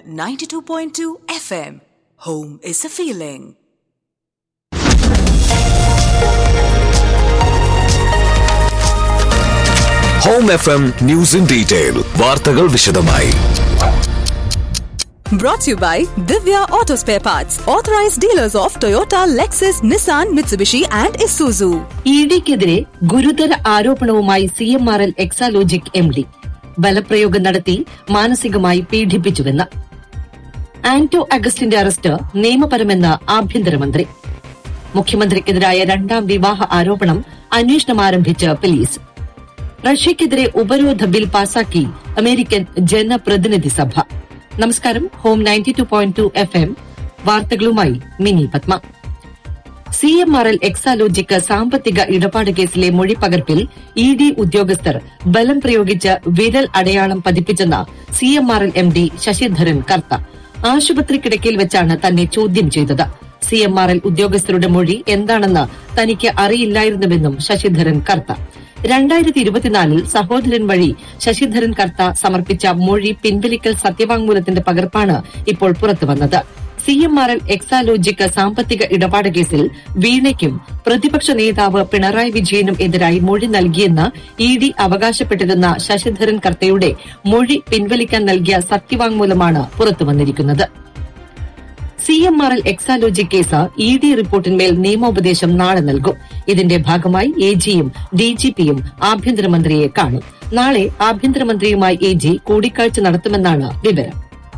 92.2 FM. Home is a feeling. Home F M news in detail വാർത്തകൾ വിശദമായി Brought to you by Divya Auto Spare Parts, authorized dealers of Toyota, Lexus, Nissan, Mitsubishi, and Isuzu. E ഡിക്കെതിരെ ഗുരുതര ആരോപണവുമായി C M R L Exalogic M D ബലപ്രയോഗം നടത്തി മാനസികമായി പീഡിപ്പിച്ചുവെന്ന് Anto അഗസ്റ്റിന്റെ arrest നിയമപരമെന്ന് ആഭ്യന്തരമന്ത്രി മുഖ്യമന്ത്രിക്കെതിരായ രണ്ടാം വിവാഹ ആരോപണം അന്വേഷണം ആരംഭിച്ച് പോലീസ് റഷ്യക്കെതിരെ ഉപരോധ ബിൽ പാസാക്കി അമേരിക്കൻ ജനപ്രതിനിധി സഭ നമസ്കാരം Home ninety two point two F M വാർത്തകളുമായി Mini Padma C M R L Exalogic സാമ്പത്തിക ഇടപാട് കേസിലെ മൊഴിപ്പകർപ്പിൽ ഇ ഡി ഉദ്യോഗസ്ഥർ ബലം പ്രയോഗിച്ച് വിരൽ അടയാളം പതിപ്പിച്ചെന്ന C M R L M D Sasidharan Kartha ആശുപത്രി കിടക്കയിൽ വെച്ചാണ് തന്നെ ചോദ്യം ചെയ്തത് സി എം ആർ എൽ ഉദ്യോഗസ്ഥരുടെ മൊഴി എന്താണെന്ന് തനിക്ക് അറിയില്ലായിരുന്നുവെന്നും ശശിധരൻ കർത്ത രണ്ടായിരത്തി ഇരുപത്തിനാലിൽ സഹോദരൻ വഴി ശശിധരൻ കർത്ത സമർപ്പിച്ച മൊഴി പിൻവലിക്കൽ സത്യവാങ്മൂലത്തിന്റെ പകർപ്പാണ് ഇപ്പോൾ പുറത്തുവന്നത് C M R L Exalogic സാമ്പത്തിക ഇടപാട് കേസിൽ വീണയ്ക്കും പ്രതിപക്ഷ നേതാവ് പിണറായി വിജയനും എതിരായി മൊഴി നൽകിയെന്ന് ഇ ഡി അവകാശപ്പെട്ടിരുന്ന ശശിധരൻ കർത്തയുടെ മൊഴി പിൻവലിക്കാൻ നൽകിയ സത്യവാങ്മൂലമാണ് പുറത്തുവന്നിരിക്കുന്നത് C M R L Exalogic case E D റിപ്പോർട്ടിന്മേൽ നിയമോപദേശം നാളെ നൽകും ഇതിന്റെ ഭാഗമായി എ ജിയും ഡിജിപിയും ആഭ്യന്തരമന്ത്രിയെ കാണും നാളെ ആഭ്യന്തരമന്ത്രിയുമായി എ ജി കൂടിക്കാഴ്ച നടത്തുമെന്നാണ് വിവരം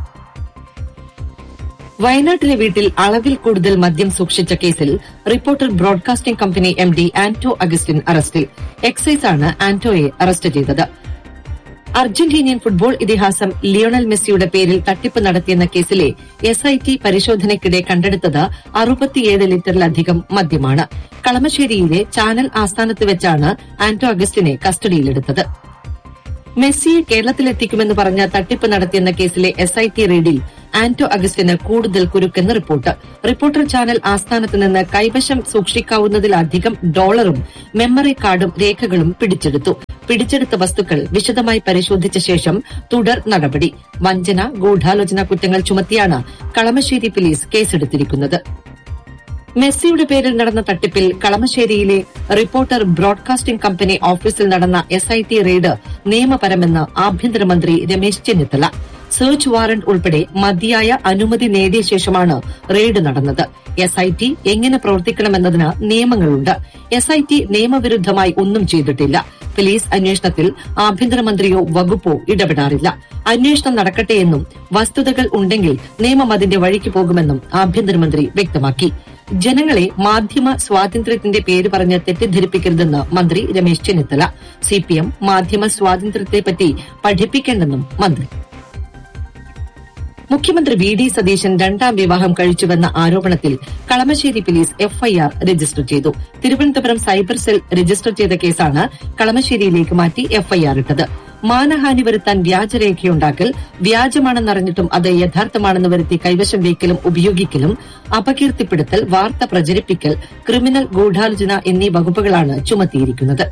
വയനാട്ടിലെ വീട്ടിൽ അളവിൽ കൂടുതൽ മദ്യം സൂക്ഷിച്ച കേസിൽ reporter broadcasting company M D Anto Augustine അറസ്റ്റിൽ എക്സൈസാണ് ആന്റോയെ അറസ്റ്റ് ചെയ്തത് അർജന്റീനിയൻ ഫുട്ബോൾ ഇതിഹാസം ലിയോണൽ മെസ്സിയുടെ പേരിൽ തട്ടിപ്പ് നടത്തിയെന്ന കേസിലെ എസ് ഐ ടി പരിശോധനയ്ക്കിടെ കണ്ടെടുത്തത് അറുപത്തിയേഴ് ലിറ്ററിലധികം മദ്യമാണ് കളമശ്ശേരിയിലെ ചാനൽ ആസ്ഥാനത്ത് വെച്ചാണ് ആന്റോ അഗസ്റ്റിനെ കസ്റ്റഡിയിലെടുത്തത് മെസ്സിയെ കേരളത്തിലെത്തിക്കുമെന്ന് പറഞ്ഞ തട്ടിപ്പ് നടത്തിയെന്ന കേസിലെ എസ് ഐ ടി റെയ്ഡിൽ ആന്റോ അഗസ്റ്റിന് കൂടുതൽ കുരുക്കെന്ന് റിപ്പോർട്ട് റിപ്പോർട്ടർ ചാനൽ ആസ്ഥാനത്ത് നിന്ന് കൈവശം സൂക്ഷിക്കാവുന്നതിലധികം ഡോളറും മെമ്മറി കാർഡും രേഖകളും പിടിച്ചെടുത്തു പിടിച്ചെടുത്ത വസ്തുക്കൾ വിശദമായി പരിശോധിച്ച ശേഷം തുടർ നടപടി വഞ്ചന ഗൂഢാലോചന കുറ്റങ്ങൾ ചുമത്തിയാണ് കളമശ്ശേരി പോലീസ് കേസെടുത്തിരിക്കുന്നത് മെസ്സിയുടെ പേരിൽ നടന്ന തട്ടിപ്പിൽ കളമശ്ശേരിയിലെ റിപ്പോർട്ടർ ബ്രോഡ്കാസ്റ്റിംഗ് കമ്പനി ഓഫീസിൽ നടന്ന എസ് ഐ ടി റെയ്ഡ് നിയമപരമെന്ന് ആഭ്യന്തരമന്ത്രി രമേശ് ചെന്നിത്തല സെർച്ച് വാറന്റ് ഉൾപ്പെടെ മതിയായ അനുമതി നേടിയ ശേഷമാണ് റെയ്ഡ് നടന്നത് എസ് ഐ ടി എങ്ങനെ പ്രവർത്തിക്കണമെന്നതിന് നിയമങ്ങളുണ്ട് എസ് ഐ ടി നിയമവിരുദ്ധമായി ഒന്നും ചെയ്തിട്ടില്ല പോലീസ് അന്വേഷണത്തിൽ ആഭ്യന്തരമന്ത്രിയോ വകുപ്പോ ഇടപെടാറില്ല അന്വേഷണം നടക്കട്ടെയെന്നും വസ്തുതകൾ ഉണ്ടെങ്കിൽ നിയമം അതിന്റെ വഴിക്ക് പോകുമെന്നും ആഭ്യന്തരമന്ത്രി വ്യക്തമാക്കി ജനങ്ങളെ മാധ്യമ സ്വാതന്ത്ര്യത്തിന്റെ പേര് പറഞ്ഞ് തെറ്റിദ്ധരിപ്പിക്കരുതെന്ന് മന്ത്രി രമേശ് ചെന്നിത്തല സിപിഎം മാധ്യമ സ്വാതന്ത്ര്യത്തെപ്പറ്റി പഠിപ്പിക്കേണ്ടെന്നും മന്ത്രി മുഖ്യമന്ത്രി വി ഡി സതീശൻ രണ്ടാം വിവാഹം കഴിച്ചുവെന്ന ആരോപണത്തിൽ കളമശ്ശേരി പോലീസ് എഫ്ഐആർ രജിസ്റ്റർ ചെയ്തു തിരുവനന്തപുരം സൈബർ സെൽ രജിസ്റ്റർ ചെയ്ത കേസാണ് കളമശ്ശേരിയിലേക്ക് മാറ്റി എഫ്ഐആർ ഇട്ടത് മാനഹാനി വരുത്താൻ വ്യാജരേഖയുണ്ടാക്കൽ വ്യാജമാണെന്നറിഞ്ഞിട്ടും അത് യഥാർത്ഥമാണെന്ന് വരുത്തി കൈവശം വയ്ക്കലും ഉപയോഗിക്കലും അപകീർത്തിപ്പെടുത്തൽ വാർത്ത പ്രചരിപ്പിക്കൽ ക്രിമിനൽ ഗൂഢാലോചന എന്നീ വകുപ്പുകളാണ് ചുമത്തിയിരിക്കുന്നത്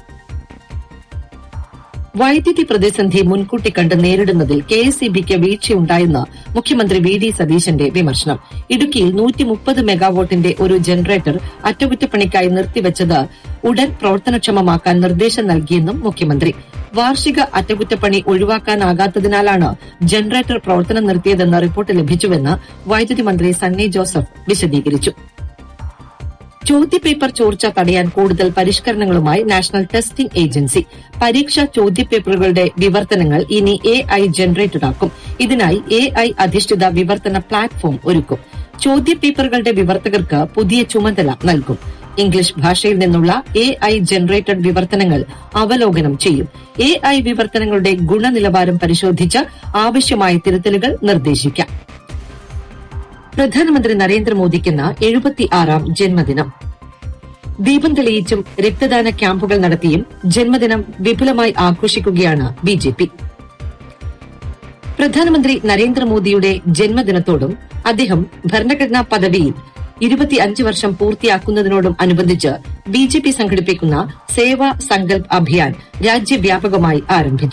വൈദ്യുതി പ്രതിസന്ധി മുൻകൂട്ടി കണ്ട് നേരിടുന്നതിൽ കെ എസ് ഇ ബിക്ക് വീഴ്ചയുണ്ടായെന്ന് മുഖ്യമന്ത്രി വി ഡി സതീശന്റെ വിമർശനം ഇടുക്കിയിൽ നൂറ്റി മുപ്പത് മെഗാവാട്ടിന്റെ ഒരു ജനറേറ്റർ അറ്റകുറ്റപ്പണിക്കായി നിർത്തിവച്ചത് ഉടൻ പ്രവർത്തനക്ഷമമാക്കാൻ നിർദ്ദേശം നൽകിയെന്നും മുഖ്യമന്ത്രി വാർഷിക അറ്റകുറ്റപ്പണി ഒഴിവാക്കാനാകാത്തതിനാലാണ് ജനറേറ്റർ പ്രവർത്തനം നിർത്തിയതെന്ന് റിപ്പോർട്ട് ലഭിച്ചുവെന്ന് വൈദ്യുതി മന്ത്രി സണ്ണി ജോസഫ് വിശദീകരിച്ചു ചോദ്യപേപ്പർ ചോർച്ച തടയാൻ കൂടുതൽ പരിഷ്കരണങ്ങളുമായി നാഷണൽ ടെസ്റ്റിംഗ് ഏജൻസി പരീക്ഷാ ചോദ്യപേപ്പറുകളുടെ വിവർത്തനങ്ങൾ ഇനി എ ഐ ജനറേറ്റഡ് ആക്കും ഇതിനായി എ ഐ അധിഷ്ഠിത വിവർത്തന പ്ലാറ്റ്ഫോം ഒരുക്കും ചോദ്യപേപ്പറുകളുടെ വിവർത്തകർക്ക് പുതിയ ചുമതല നൽകും ഇംഗ്ലീഷ് ഭാഷയിൽ നിന്നുള്ള എ ഐ ജനറേറ്റഡ് വിവർത്തനങ്ങൾ അവലോകനം ചെയ്യും എ ഐ വിവർത്തനങ്ങളുടെ ഗുണനിലവാരം പരിശോധിച്ച് ആവശ്യമായ തിരുത്തലുകൾ നിർദ്ദേശിക്കാം പ്രധാനമന്ത്രി നരേന്ദ്രമോദിക്കിന്ന് എഴുപത്തിയാറാം ജന്മദിനം ദീപം തെളിയിച്ചും രക്തദാന ക്യാമ്പുകൾ നടത്തിയും ജന്മദിനം വിപുലമായി ആഘോഷിക്കുകയാണ് ബി ജെ പി പ്രധാനമന്ത്രി നരേന്ദ്രമോദിയുടെ ജന്മദിനത്തോടും അദ്ദേഹം ഭരണഘടനാ പദവിയിൽ ഇരുപത്തിയഞ്ച് വർഷം പൂർത്തിയാക്കുന്നതിനോടും അനുബന്ധിച്ച് ബി ജെ പി സംഘടിപ്പിക്കുന്ന സേവാ സങ്കൽപ് അഭിയാൻ രാജ്യവ്യാപകമായി ആരംഭിച്ചു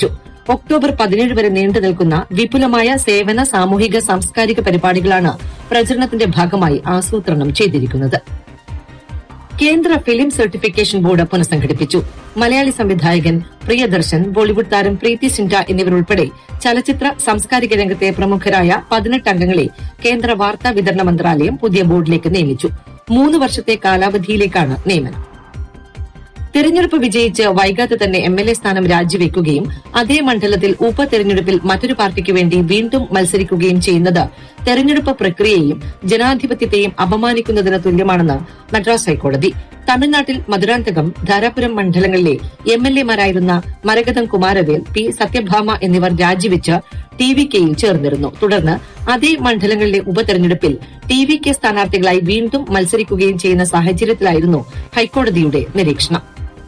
ഒക്ടോബർ പതിനേഴ് വരെ നീണ്ടു നിൽക്കുന്ന വിപുലമായ സേവന സാമൂഹിക സാംസ്കാരിക പരിപാടികളാണ് പ്രചരണത്തിന്റെ ഭാഗമായി ആസൂത്രണം ചെയ്തിരിക്കുന്നത് കേന്ദ്ര ഫിലിം സർട്ടിഫിക്കേഷൻ ബോർഡ് പുനഃസംഘടിപ്പിച്ചു മലയാളി സംവിധായകൻ പ്രിയദർശൻ ബോളിവുഡ് താരം പ്രീതി സിൻഡ എന്നിവരുൾപ്പെടെ ചലച്ചിത്ര സാംസ്കാരിക രംഗത്തെ പ്രമുഖരായ പതിനെട്ട് അംഗങ്ങളെ കേന്ദ്ര വാർത്താ വിതരണ മന്ത്രാലയം പുതിയ ബോർഡിലേക്ക് നിയമിച്ചു മൂന്ന് വർഷത്തെ കാലാവധിയിലേക്കാണ് നിയമനം തെരഞ്ഞെടുപ്പ് വിജയിച്ച് വൈകാതെ തന്നെ എം എൽ എ സ്ഥാനം രാജിവെക്കുകയും അതേ മണ്ഡലത്തിൽ ഉപതെരഞ്ഞെടുപ്പിൽ മറ്റൊരു പാർട്ടിക്ക് വേണ്ടി വീണ്ടും മത്സരിക്കുകയും ചെയ്യുന്നത് തെരഞ്ഞെടുപ്പ് പ്രക്രിയയെയും ജനാധിപത്യത്തെയും അപമാനിക്കുന്നതിന് തുല്യമാണെന്ന് മദ്രാസ് ഹൈക്കോടതി തമിഴ്നാട്ടിൽ മധുരാന്തകം ധാരാപുരം മണ്ഡലങ്ങളിലെ എം എൽ എമാരായിരുന്ന മരകതം കുമാരവേൽ പി സത്യഭാമ എന്നിവർ രാജിവെച്ച് ടി വി കെയിൽ ചേർന്നിരുന്നു തുടർന്ന് അതേ മണ്ഡലങ്ങളിലെ ഉപതെരഞ്ഞെടുപ്പിൽ ടി വി കെ സ്ഥാനാർത്ഥികളായി വീണ്ടും മത്സരിക്കുകയും ചെയ്യുന്ന സാഹചര്യത്തിലായിരുന്നു ഹൈക്കോടതിയുടെ നിരീക്ഷണം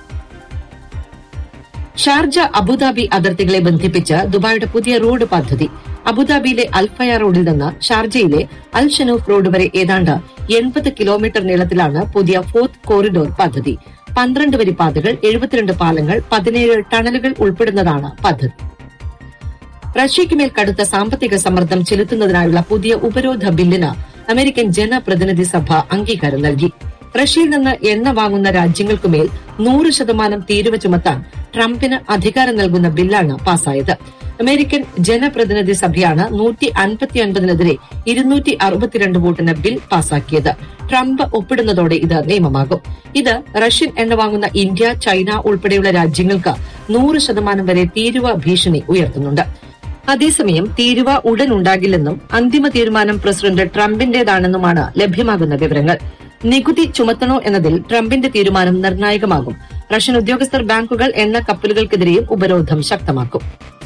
ഷാർജ അബുദാബി അതിർത്തികളെ ബന്ധിപ്പിച്ച് ദുബായിയുടെ പുതിയ റോഡ് പദ്ധതി അബുദാബിയിലെ അൽഫയ റോഡിൽ നിന്ന് ഷാർജയിലെ അൽ ഷനൂഫ് റോഡ് വരെ ഏതാണ്ട് എൺപത് കിലോമീറ്റർ നീളത്തിലാണ് പുതിയ ഫോർത്ത് കോറിഡോർ പദ്ധതി പന്ത്രണ്ട് വരി പാതകൾ എഴുപത്തിരണ്ട് പാലങ്ങൾ പതിനേഴ് ടണലുകൾ ഉൾപ്പെടുന്നതാണ് പദ്ധതി റഷ്യയ്ക്കുമേൽ കടുത്ത സാമ്പത്തിക സമ്മർദ്ദം ചെലുത്തുന്നതിനായുള്ള പുതിയ ഉപരോധ ബില്ലിന് അമേരിക്കൻ ജനപ്രതിനിധി സഭ അംഗീകാരം നൽകി റഷ്യയിൽ നിന്ന് എണ്ണ വാങ്ങുന്ന രാജ്യങ്ങൾക്കുമേൽ നൂറ് ശതമാനം തീരുവ ചുമത്താൻ ട്രംപിന് അധികാരം നൽകുന്ന ബില്ലാണ് പാസായത് അമേരിക്കൻ ജനപ്രതിനിധി സഭയാണ് നൂറ്റി അൻപത്തിയൊൻപതിനെതിരെ ഇരുന്നൂറ്റി അറുപത്തിരണ്ട് വോട്ടിന് ബിൽ പാസാക്കിയത് ട്രംപ് ഒപ്പിടുന്നതോടെ ഇത് നിയമമാകും ഇത് റഷ്യൻ എണ്ണ വാങ്ങുന്ന ഇന്ത്യ ചൈന ഉൾപ്പെടെയുള്ള രാജ്യങ്ങൾക്ക് നൂറ് ശതമാനം വരെ തീരുവ ഭീഷണി ഉയർത്തുന്നുണ്ട് അതേസമയം തീരുവ ഉടൻ ഉണ്ടാകില്ലെന്നും അന്തിമ തീരുമാനം പ്രസിഡന്റ് ട്രംപിന്റേതാണെന്നുമാണ് ലഭ്യമാകുന്ന വിവരങ്ങൾ നികുതി ചുമത്തണോ എന്നതിൽ ട്രംപിന്റെ തീരുമാനം നിർണായകമാകും റഷ്യൻ ഉദ്യോഗസ്ഥർ ബാങ്കുകൾ എണ്ണ കപ്പലുകൾക്കെതിരെയും ഉപരോധം ശക്തമാക്കും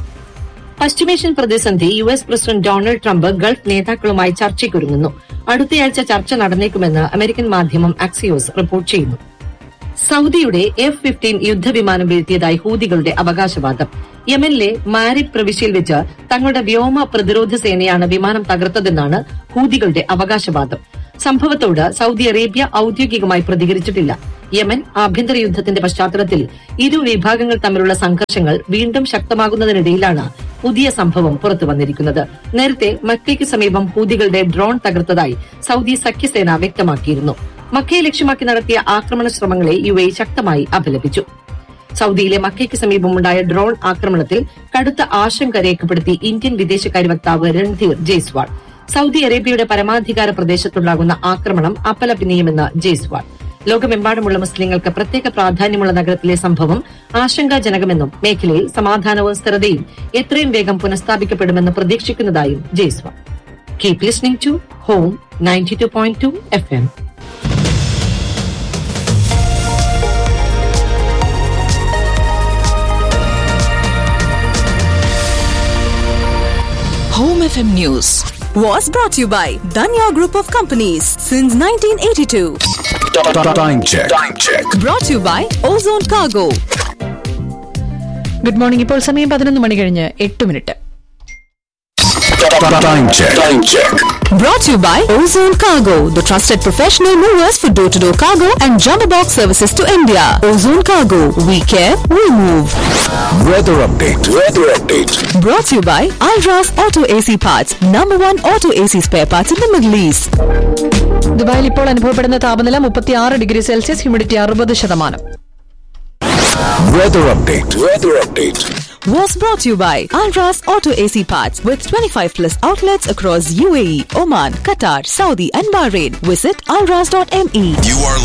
പശ്ചിമേഷ്യൻ പ്രതിസന്ധി U S president Donald Trump Gulf നേതാക്കളുമായി ചർച്ചയ്ക്കൊരുങ്ങുന്നു അടുത്തയാഴ്ച ചർച്ച നടന്നേക്കുമെന്ന് അമേരിക്കൻ മാധ്യമം അക്സിയോസ് റിപ്പോർട്ട് ചെയ്യുന്നു സൌദിയുടെ എഫ് ഫിഫ്റ്റീൻ യുദ്ധവിമാനം വീഴ്ത്തിയതായി ഹൂതികളുടെ അവകാശവാദം യമനിലെ മാരിബ് പ്രവിശ്യയിൽ വെച്ച് തങ്ങളുടെ വ്യോമ പ്രതിരോധ സേനയാണ് വിമാനം തകർത്തതെന്നാണ് ഹൂതികളുടെ അവകാശവാദം സംഭവത്തോട് സൌദി അറേബ്യ ഔദ്യോഗികമായി പ്രതികരിച്ചിട്ടില്ല യമൻ ആഭ്യന്തര യുദ്ധത്തിന്റെ പശ്ചാത്തലത്തിൽ ഇരു വിഭാഗങ്ങൾ തമ്മിലുള്ള സംഘർഷങ്ങൾ വീണ്ടും ശക്തമാകുന്നതിനിടയിലാണ് പുതിയ സംഭവം പുറത്തുവന്നിരിക്കുന്നത് നേരത്തെ മക്കയ്ക്ക് സമീപം ഹൂതികളുടെ ഡ്രോൺ തകർത്തതായി സൌദി സഖ്യസേന വ്യക്തമാക്കിയിരുന്നു മക്കയെ ലക്ഷ്യമാക്കി നടത്തിയ ആക്രമണ ശ്രമങ്ങളെ യു എ ശക്തമായി അപലപിച്ചു സൌദിയിലെ മക്കയ്ക്ക് സമീപമുണ്ടായ ഡ്രോൺ ആക്രമണത്തിൽ കടുത്ത ആശങ്ക രേഖപ്പെടുത്തി ഇന്ത്യൻ വിദേശകാര്യ വക്താവ് രൺധീർ ജയ്സ്വാൾ സൌദി അറേബ്യയുടെ പരമാധികാര പ്രദേശത്തുണ്ടാകുന്ന ആക്രമണം അപലപനീയമെന്ന് ജയ്സ്വാൾ ലോകമെമ്പാടുമുള്ള മുസ്ലിങ്ങൾക്ക് പ്രത്യേക പ്രാധാന്യമുള്ള നഗരത്തിലെ സംഭവം ആശങ്കാജനകമെന്നും മേഖലയിൽ സമാധാനവും സ്ഥിരതയും എത്രയും വേഗം പുനഃസ്ഥാപിക്കപ്പെടുമെന്ന് പ്രതീക്ഷിക്കുന്നതായും Jaiswal keep listening to Home ninety two point two F M Home FM News was brought to you by Danya Group of Companies since 1982. Time check. Time check. Brought to you by Ozone Cargo. Good morning ഇപ്പോൾ സമയം പതിനൊന്ന് മണി കഴിഞ്ഞ് എട്ട് minute Time check. Time check. Brought to you by Ozone Cargo, the trusted professional movers for door to door cargo and jumbo box services to India. Ozone Cargo, we care, we move. Weather update. Weather update. Brought to you by Alras Auto AC Parts, number one auto AC spare parts in the Middle East. ദുബായിൽ ഇപ്പോൾ അനുഭവപ്പെടുന്ന താപനില മുപ്പത്തി ആറ് degree Celsius humidity അറുപത് ശതമാനം Weather update. Weather update. Was brought to you by Alras Auto AC Parts with 25 plus outlets across UAE, Oman, Qatar, Saudi, and Bahrain. Visit alras.me. You are